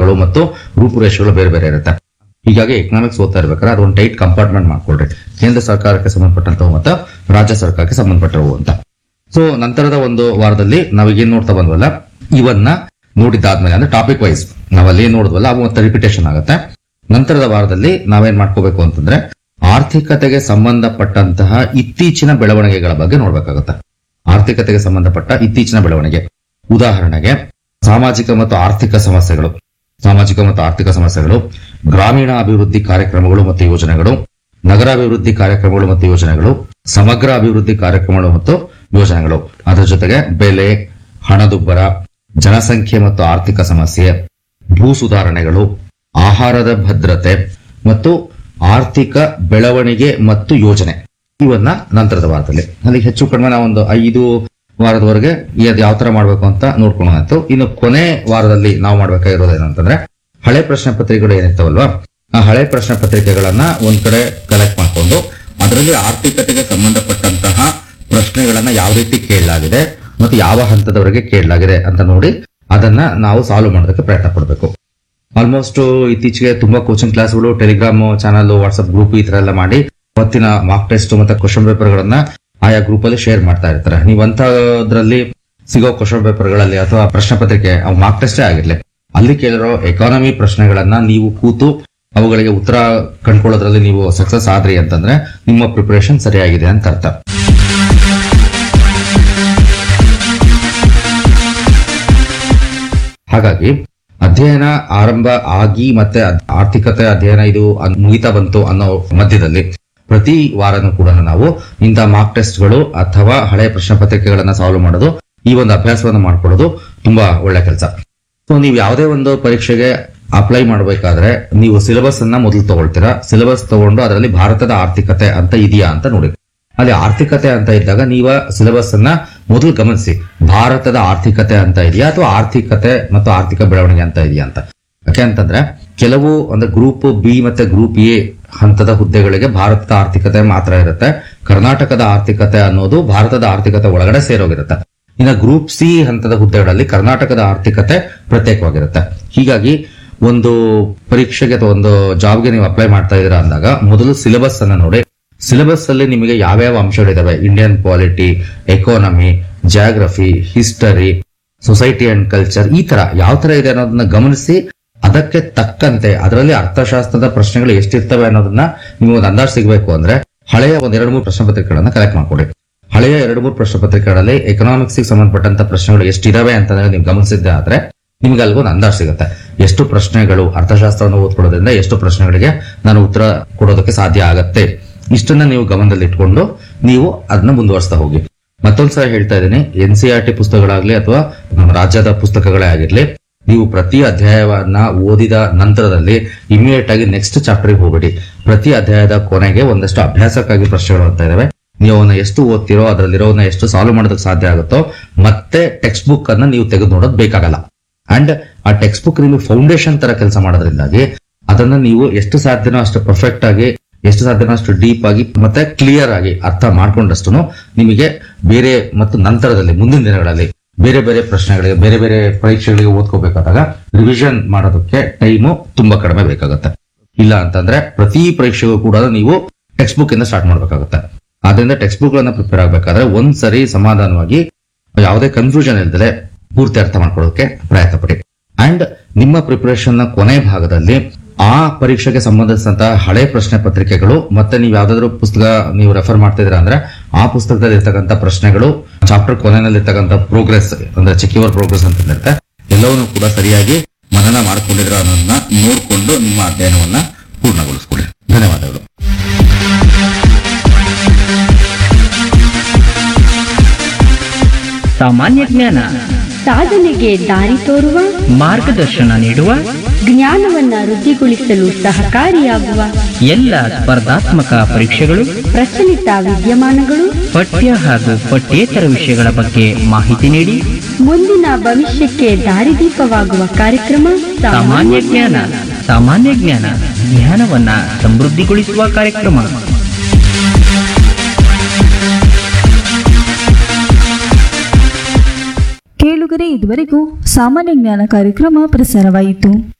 ಪ್ರಶ್ನೆಗಳು ಮತ್ತು ರೂಪುರೇಷೆಗಳು ಬೇರೆ ಬೇರೆ ಇರುತ್ತೆ ಹೀಗಾಗಿ ಎಕನಾಮಿಕ್ಸ್ ಓದ್ತಾ ಇರ್ಬೇಕಾದ್ರೆ ಅದೊಂದು ಟೈಟ್ ಕಂಪಾರ್ಟ್ಮೆಂಟ್ ಮಾಡ್ಕೊಳ್ರಿ ಕೇಂದ್ರ ಸರ್ಕಾರಕ್ಕೆ ಸಂಬಂಧಪಟ್ಟಂತವು ಮತ್ತು ರಾಜ್ಯ ಸರ್ಕಾರಕ್ಕೆ ಸಂಬಂಧಪಟ್ಟವು ಅಂತ ಸೊ ನಂತರದ ಒಂದು ವಾರದಲ್ಲಿ ನಾವೀಗೇನ್ ನೋಡ್ತಾ ಬಂದ್ವಲ್ಲ ಇವನ್ನ ನೋಡಿದ್ದಾದ್ಮೇಲೆ ಅಂದ್ರೆ ಟಾಪಿಕ್ ವೈಸ್ ನಾವಲ್ಲಿ ಏನ್ ನೋಡಿದ್ವಲ್ಲ ಅವು ಮತ್ತೆ ರಿಪಿಟೇಷನ್ ಆಗುತ್ತೆ ನಂತರದ ವಾರದಲ್ಲಿ ನಾವೇನ್ ಮಾಡ್ಕೋಬೇಕು ಅಂತಂದ್ರೆ ಆರ್ಥಿಕತೆಗೆ ಸಂಬಂಧಪಟ್ಟಂತಹ ಇತ್ತೀಚಿನ ಬೆಳವಣಿಗೆಗಳ ಬಗ್ಗೆ ನೋಡ್ಬೇಕಾಗುತ್ತೆ ಆರ್ಥಿಕತೆಗೆ ಸಂಬಂಧಪಟ್ಟ ಇತ್ತೀಚಿನ ಬೆಳವಣಿಗೆ ಉದಾಹರಣೆಗೆ ಸಾಮಾಜಿಕ ಮತ್ತು ಆರ್ಥಿಕ ಸಮಸ್ಯೆಗಳು ಸಾಮಾಜಿಕ ಮತ್ತು ಆರ್ಥಿಕ ಸಮಸ್ಯೆಗಳು ಗ್ರಾಮೀಣ ಅಭಿವೃದ್ಧಿ ಕಾರ್ಯಕ್ರಮಗಳು ಮತ್ತು ಯೋಜನೆಗಳು ನಗರಾಭಿವೃದ್ಧಿ ಕಾರ್ಯಕ್ರಮಗಳು ಮತ್ತು ಯೋಜನೆಗಳು ಸಮಗ್ರ ಅಭಿವೃದ್ಧಿ ಕಾರ್ಯಕ್ರಮಗಳು ಮತ್ತು ಯೋಜನೆಗಳು ಅದರ ಜೊತೆಗೆ ಬೆಲೆ ಹಣದುಬ್ಬರ ಜನಸಂಖ್ಯೆ ಮತ್ತು ಆರ್ಥಿಕ ಸಮಸ್ಯೆ ಭೂ ಸುಧಾರಣೆಗಳು ಆಹಾರದ ಭದ್ರತೆ ಮತ್ತು ಆರ್ಥಿಕ ಬೆಳವಣಿಗೆ ಮತ್ತು ಯೋಜನೆ ಇವನ್ನ ನಂತರದ ವಾರದಲ್ಲಿ ಅಲ್ಲಿ ಹೆಚ್ಚು ಕಡಿಮೆ ನಾವು ಒಂದು ಐದು ವಾರದವರೆಗೆ ಇದು ಯಾವ ತರ ಮಾಡಬೇಕು ಅಂತ ನೋಡ್ಕೊಳ್ಳೋಣ ಇನ್ನು ಕೊನೆ ವಾರದಲ್ಲಿ ನಾವು ಮಾಡ್ಬೇಕಾಗಿರೋದು ಏನಂತಂದ್ರೆ ಹಳೆ ಪ್ರಶ್ನೆ ಪತ್ರಿಕೆಗಳು ಏನಿರ್ತಾವಲ್ವಾ ಆ ಹಳೆ ಪ್ರಶ್ನೆ ಪತ್ರಿಕೆಗಳನ್ನ ಒಂದ್ ಕಡೆ ಕಲೆಕ್ಟ್ ಮಾಡ್ಕೊಂಡು ಅದರಲ್ಲಿ ಆರ್ಥಿಕತೆಗೆ ಸಂಬಂಧಪಟ್ಟಂತಹ ಪ್ರಶ್ನೆಗಳನ್ನ ಯಾವ ರೀತಿ ಕೇಳಲಾಗಿದೆ ಮತ್ತು ಯಾವ ಹಂತದವರೆಗೆ ಕೇಳಲಾಗಿದೆ ಅಂತ ನೋಡಿ ಅದನ್ನ ನಾವು ಸಾಲ್ವ್ ಮಾಡೋದಕ್ಕೆ ಪ್ರಯತ್ನ ಪಡಬೇಕು ಆಲ್ಮೋಸ್ಟ್ ಇತ್ತೀಚೆಗೆ ತುಂಬಾ ಕೋಚಿಂಗ್ ಕ್ಲಾಸ್ಗಳು ಟೆಲಿಗ್ರಾಮ್ ಚಾನಲ್ ವಾಟ್ಸ್ಆಪ್ ಗ್ರೂಪ್ ಈ ತರ ಎಲ್ಲ ಮಾಡಿ ಅವತ್ತಿನ ಮಾರ್ಕ್ ಟೆಸ್ಟ್ ಮತ್ತೆ ಕ್ವಶನ್ ಪೇಪರ್ ಗಳನ್ನ ಆಯಾ ಗ್ರೂಪ್ ಅಲ್ಲಿ ಶೇರ್ ಮಾಡ್ತಾ ಇರ್ತಾರೆ ನೀವು ಅಂತದ್ರಲ್ಲಿ ಸಿಗೋ ಕ್ವಶನ್ ಪೇಪರ್ ಗಳಲ್ಲಿ ಅಥವಾ ಪ್ರಶ್ನೆ ಪತ್ರಿಕೆ ಮಾರ್ಕ್ ಟೆಸ್ಟೇ ಆಗಿರ್ಲಿ ಅಲ್ಲಿ ಕೇಳಿರೋ ಎಕಾನಮಿ ಪ್ರಶ್ನೆಗಳನ್ನ ನೀವು ಕೂತು ಅವುಗಳಿಗೆ ಉತ್ತರ ಕಂಡ್ಕೊಳ್ಳೋದ್ರಲ್ಲಿ ನೀವು ಸಕ್ಸಸ್ ಆದ್ರಿ ಅಂತಂದ್ರೆ ನಿಮ್ಮ ಪ್ರಿಪರೇಷನ್ ಸರಿಯಾಗಿದೆ ಅಂತ ಅರ್ಥ ಹಾಗಾಗಿ ಅಧ್ಯಯನ ಆರಂಭ ಆಗಿ ಮತ್ತೆ ಅದ್- ಆರ್ಥಿಕತೆ ಅಧ್ಯಯನ ಇದು ಅನ್- ಮುಗಿತಾ ಬಂತು ಅನ್ನೋ ಮಧ್ಯದಲ್ಲಿ ಪ್ರತಿ ವಾರನೂ ಕೂಡ ನಾವು ಇಂಥ ಮಾರ್ಕ್ ಟೆಸ್ಟ್ಗಳು ಅಥವಾ ಹಳೆ ಪ್ರಶ್ನೆ ಪತ್ರಿಕೆಗಳನ್ನ ಸಾಲ್ವ್ ಮಾಡೋದು ಈ ಒಂದು ಅಭ್ಯಾಸವನ್ನು ಮಾಡ್ಕೊಳ್ಳೋದು ತುಂಬಾ ಒಳ್ಳೆ ಕೆಲಸ ಸೊ ನೀವು ಯಾವುದೇ ಒಂದು ಪರೀಕ್ಷೆಗೆ ಅಪ್ಲೈ ಮಾಡಬೇಕಾದ್ರೆ ನೀವು ಸಿಲೆಬಸ್ ಅನ್ನ ಮೊದಲು ತಗೊಳ್ತೀರಾ ಸಿಲೆಬಸ್ ತಗೊಂಡು ಅದರಲ್ಲಿ ಭಾರತದ ಆರ್ಥಿಕತೆ ಅಂತ ಇದೆಯಾ ಅಂತ ನೋಡಿ ಅಲ್ಲಿ ಆರ್ಥಿಕತೆ ಅಂತ ಇದ್ದಾಗ ನೀವು ಸಿಲೆಬಸ್ ಅನ್ನ ಮೊದಲು ಗಮನಿಸಿ ಭಾರತದ ಆರ್ಥಿಕತೆ ಅಂತ ಇದೆಯಾ ಅಥವಾ ಆರ್ಥಿಕತೆ ಮತ್ತು ಆರ್ಥಿಕ ಬೆಳವಣಿಗೆ ಅಂತ ಇದೆಯಾ ಅಂತ ಯಾಕೆ ಅಂತಂದ್ರೆ ಕೆಲವು ಅಂದ್ರೆ ಗ್ರೂಪ್ ಬಿ ಮತ್ತೆ ಗ್ರೂಪ್ ಎ ಹಂತದ ಹುದ್ದೆಗಳಿಗೆ ಭಾರತದ ಆರ್ಥಿಕತೆ ಮಾತ್ರ ಇರುತ್ತೆ ಕರ್ನಾಟಕದ ಆರ್ಥಿಕತೆ ಅನ್ನೋದು ಭಾರತದ ಆರ್ಥಿಕತೆ ಒಳಗಡೆ ಸೇರೋಗಿರುತ್ತೆ ಇನ್ನು ಗ್ರೂಪ್ ಸಿ ಹಂತದ ಹುದ್ದೆಗಳಲ್ಲಿ ಕರ್ನಾಟಕದ ಆರ್ಥಿಕತೆ ಪ್ರತ್ಯೇಕವಾಗಿರುತ್ತೆ ಹೀಗಾಗಿ ಒಂದು ಪರೀಕ್ಷೆಗೆ ಅಥವಾ ಒಂದು ಜಾಬ್ಗೆ ನೀವು ಅಪ್ಲೈ ಮಾಡ್ತಾ ಇದ್ದೀರಾ ಅಂದಾಗ ಮೊದಲು ಸಿಲೆಬಸ್ ಅನ್ನ ನೋಡಿ ಸಿಲೆಬಸ್ ಅಲ್ಲಿ ನಿಮಗೆ ಯಾವ್ಯಾವ ಅಂಶಗಳಿದಾವೆ Indian polity economy geography history society and culture ಈ ತರ ಯಾವ ತರ ಇದೆ ಅನ್ನೋದನ್ನ ಗಮನಿಸಿ ಅದಕ್ಕೆ ತಕ್ಕಂತೆ ಅದರಲ್ಲಿ ಅರ್ಥಶಾಸ್ತ್ರದ ಪ್ರಶ್ನೆಗಳು ಎಷ್ಟಿರ್ತವೆ ಅನ್ನೋದನ್ನ ನೀವು ಒಂದು ಅಂದಾಜು ಸಿಗಬೇಕು ಅಂದ್ರೆ ಹಳೆಯ ಒಂದ್ ಎರಡು ಮೂರು ಪ್ರಶ್ನೆ ಪತ್ರಿಕೆಗಳನ್ನ ಕಲೆಕ್ಟ್ ಮಾಡ್ಕೊಡಿ ಹಳೆಯ ಎರಡು ಮೂರು ಪ್ರಶ್ನೆ ಪತ್ರಿಕೆಗಳಲ್ಲಿ ಎಕನಾಮಿಕ್ಸ್ ಸಂಬಂಧಪಟ್ಟಂತ ಪ್ರಶ್ನೆಗಳು ಎಷ್ಟಿದಾವೆ ಅಂತ ನೀವು ಗಮನಿಸಿದ್ದೆ ಆದ್ರೆ ನಿಮ್ಗೆ ಅಲ್ಗೊಂದು ಅಂದಾಜು ಸಿಗುತ್ತೆ ಎಷ್ಟು ಪ್ರಶ್ನೆಗಳು ಅರ್ಥಶಾಸ್ತ್ರವನ್ನು ಓದ್ಕೊಳ್ಳೋದ್ರಿಂದ ಎಷ್ಟು ಪ್ರಶ್ನೆಗಳಿಗೆ ನಾನು ಉತ್ತರ ಕೊಡೋದಕ್ಕೆ ಸಾಧ್ಯ ಆಗತ್ತೆ ಇಷ್ಟನ್ನ ನೀವು ಗಮನದಲ್ಲಿ ಇಟ್ಕೊಂಡು ನೀವು ಅದನ್ನ ಮುಂದುವರಿಸ್ತಾ ಹೋಗಿ ಮತ್ತೊಂದ್ಸಲ ಹೇಳ್ತಾ ಇದ್ದೀನಿ ಎನ್ ಸಿ ಆರ್ ಟಿ ಪುಸ್ತಕಗಳಾಗ್ಲಿ ಅಥವಾ ನಮ್ಮ ರಾಜ್ಯದ ಪುಸ್ತಕಗಳೇ ಆಗಿರ್ಲಿ ನೀವು ಪ್ರತಿ ಅಧ್ಯಾಯವನ್ನ ಓದಿದ ನಂತರದಲ್ಲಿ ಇಮಿಡಿಯೇಟ್ ಆಗಿ ನೆಕ್ಸ್ಟ್ ಚಾಪ್ಟರ್ಗೆ ಹೋಗ್ಬೇಡಿ ಪ್ರತಿ ಅಧ್ಯಾಯದ ಕೊನೆಗೆ ಒಂದಷ್ಟು ಅಭ್ಯಾಸಕ್ಕಾಗಿ ಪ್ರಶ್ನೆಗಳು ಅಂತ ಇದಾವೆ ನೀವು ಅವನ್ನ ಎಷ್ಟು ಓದ್ತಿರೋ ಅದರಲ್ಲಿರೋನ ಎಷ್ಟು ಸಾಲ್ವ್ ಮಾಡೋದಕ್ಕೆ ಸಾಧ್ಯ ಆಗುತ್ತೋ ಮತ್ತೆ ಟೆಕ್ಸ್ಟ್ ಬುಕ್ ಅನ್ನ ನೀವು ತೆಗೆದು ನೋಡೋದು ಬೇಕಾಗಲ್ಲ ಅಂಡ್ ಆ ಟೆಕ್ಸ್ಟ್ ಬುಕ್ ನಿಮಗೆ ಫೌಂಡೇಶನ್ ತರ ಕೆಲಸ ಮಾಡೋದ್ರಿಂದಾಗಿ ಅದನ್ನ ನೀವು ಎಷ್ಟು ಸಾಧ್ಯನೋ ಅಷ್ಟು ಪರ್ಫೆಕ್ಟ್ ಆಗಿ ಎಷ್ಟು ಸಾಧ್ಯನೋ ಅಷ್ಟು ಡೀಪ್ ಆಗಿ ಮತ್ತೆ ಕ್ಲಿಯರ್ ಆಗಿ ಅರ್ಥ ಮಾಡ್ಕೊಂಡಷ್ಟು ನಿಮಗೆ ಬೇರೆ ಮತ್ತು ನಂತರದಲ್ಲಿ ಮುಂದಿನ ದಿನಗಳಲ್ಲಿ ಬೇರೆ ಬೇರೆ ಪ್ರಶ್ನೆಗಳಿಗೆ ಬೇರೆ ಬೇರೆ ಪರೀಕ್ಷೆಗಳಿಗೆ ಓದ್ಕೋಬೇಕಾದಾಗ ರಿವಿಷನ್ ಮಾಡೋದಕ್ಕೆ ಟೈಮು ತುಂಬಾ ಕಡಿಮೆ ಬೇಕಾಗುತ್ತೆ ಇಲ್ಲ ಅಂತಂದ್ರೆ ಪ್ರತಿ ಪರೀಕ್ಷೆಗೂ ಕೂಡ ನೀವು ಟೆಕ್ಸ್ಟ್ ಬುಕ್ ಇಂದ ಸ್ಟಾರ್ಟ್ ಮಾಡ್ಬೇಕಾಗುತ್ತೆ ಆದ್ರಿಂದ ಟೆಕ್ಸ್ಟ್ ಬುಕ್ ಗಳನ್ನ ಪ್ರಿಪೇರ್ ಆಗಬೇಕಾದ್ರೆ ಒಂದ್ ಸರಿ ಸಮಾಧಾನವಾಗಿ ಯಾವುದೇ ಕನ್ಫ್ಯೂಷನ್ ಇಲ್ದಲೆ ಪೂರ್ತಿ ಅರ್ಥ ಮಾಡ್ಕೊಳ್ಳೋಕೆ ಪ್ರಯತ್ನ ಪಡಿ ಅಂಡ್ ನಿಮ್ಮ ಪ್ರಿಪರೇಷನ್ ನ ಕೊನೆ ಭಾಗದಲ್ಲಿ ಆ ಪರೀಕ್ಷೆಗೆ ಸಂಬಂಧಿಸಿದಂತಹ ಹಳೆ ಪ್ರಶ್ನೆ ಪತ್ರಿಕೆಗಳು ಮತ್ತೆ ನೀವು ಯಾವ್ದಾದ್ರು ಪುಸ್ತಕ ನೀವು ರೆಫರ್ ಮಾಡ್ತಿದ್ದೀರಾ ಅಂದ್ರೆ ಆ ಪುಸ್ತಕದಲ್ಲಿ ಇರ್ತಕ್ಕಂಥ ಪ್ರಶ್ನೆಗಳು ಚಾಪ್ಟರ್ ಕೊನೆಯಲ್ಲಿ ಇರ್ತಕ್ಕಂಥ ಪ್ರೋಗ್ರೆಸ್ ಅಂದ್ರೆ ಚೆಕ್ ಯುವರ್ ಪ್ರೋಗ್ರೆಸ್ ಅಂತ ಇರುತ್ತೆ ಎಲ್ಲವನ್ನೂ ಕೂಡ ಸರಿಯಾಗಿ ಮನನ ಮಾಡ್ಕೊಂಡಿದ್ರ ಅನ್ನೋದನ್ನ ನೋಡಿಕೊಂಡು ನಿಮ್ಮ ಅಧ್ಯಯನವನ್ನ ಪೂರ್ಣಗೊಳಿಸ್ಕೊಳ್ಳಿ ಧನ್ಯವಾದಗಳು ಸಾಮಾನ್ಯ ಜ್ಞಾನ ಸಾಧನೆಗೆ ದಾರಿ ತೋರುವ ಮಾರ್ಗದರ್ಶನ ನೀಡುವ ಜ್ಞಾನವನ್ನ ವೃದ್ಧಿಗೊಳಿಸಲು ಸಹಕಾರಿಯಾಗುವ ಎಲ್ಲ ಸ್ಪರ್ಧಾತ್ಮಕ ಪರೀಕ್ಷೆಗಳು ಪ್ರಚಲಿತ ವಿದ್ಯಮಾನಗಳು ಪಠ್ಯ ಹಾಗೂ ಪಠ್ಯೇತರ ವಿಷಯಗಳ ಬಗ್ಗೆ ಮಾಹಿತಿ ನೀಡಿ ಮುಂದಿನ ಭವಿಷ್ಯಕ್ಕೆ ದಾರಿದೀಪವಾಗುವ ಕಾರ್ಯಕ್ರಮ ಸಾಮಾನ್ಯ ಜ್ಞಾನ ಸಾಮಾನ್ಯ ಜ್ಞಾನ ಜ್ಞಾನವನ್ನ ಸಮೃದ್ಧಿಗೊಳಿಸುವ ಕಾರ್ಯಕ್ರಮ ಕೇಳುಗರೆ ಇದುವರೆಗೂ ಸಾಮಾನ್ಯ ಜ್ಞಾನ ಕಾರ್ಯಕ್ರಮ ಪ್ರಸಾರವಾಯಿತು